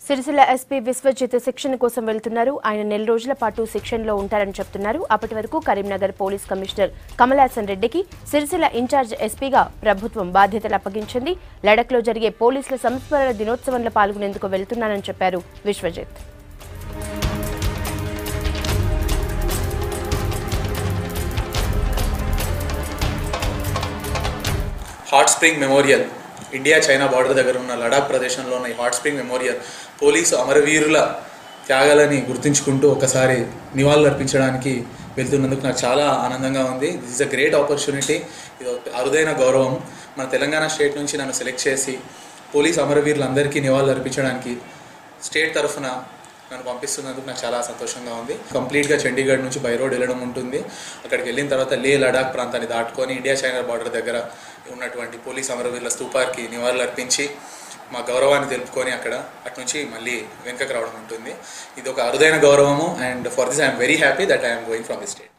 Sircilla SP Vishwajit శిక్షణ కోసం వెళ్తున్నారు ఆయన నెల రోజుల పాటు శిక్షణలో ఉంటారని చెప్తున్నారు అప్పటి వరకు కరీంనగర్ పోలీస్ కమిషనర్ కమలాసన్ రెడ్డికి సిరిసిల్ల ఇన్ఛార్జ్ ఎస్పీగా ప్రభుత్వం బాధ్యతలు అప్పగించింది లడఖ్లో జరిగే పోలీసుల సంస్మరణ దినోత్సవంలో పాల్గొనేందుకు వెళ్తున్నానని చెప్పారు Vishwajit hot spring memorial India China border దగ్గర ఉన్న లడాక్ ప్రదేశంలో ఉన్న ఈ హాట్ స్ప్రింగ్ మెమోరియల్ పోలీసు అమరవీరుల త్యాగాలని గుర్తుంచుకుంటూ ఒకసారి నివాళులు అర్పించడానికి వెళ్తున్నందుకు నాకు చాలా ఆనందంగా ఉంది this is a great opportunity ఇది ఒక అరుదైన గౌరవం మన తెలంగాణ స్టేట్ నుంచి నన్ను సెలెక్ట్ చేసి పోలీస్ అమరవీరులందరికీ నివాళులు అర్పించడానికి స్టేట్ తరఫున నన్ను పంపిస్తున్నందుకు నాకు చాలా సంతోషంగా ఉంది కంప్లీట్గా చండీగఢ్ నుంచి బై రోడ్ వెళ్ళడం ఉంటుంది అక్కడికి వెళ్ళిన తర్వాత లే లడాక్ ప్రాంతాన్ని దాటుకొని ఇండియా చైనా బార్డర్ దగ్గర ఉన్నటువంటి పోలీస్ అమరవీరుల స్తూపానికి నివాళులు అర్పించి మా గౌరవాన్ని తెలుపుకొని అక్కడ అటు నుంచి మళ్ళీ వెనుకకు రావడం ఉంటుంది ఇది ఒక అరుదైన గౌరవము and for this I'm very happy that I'm going from the state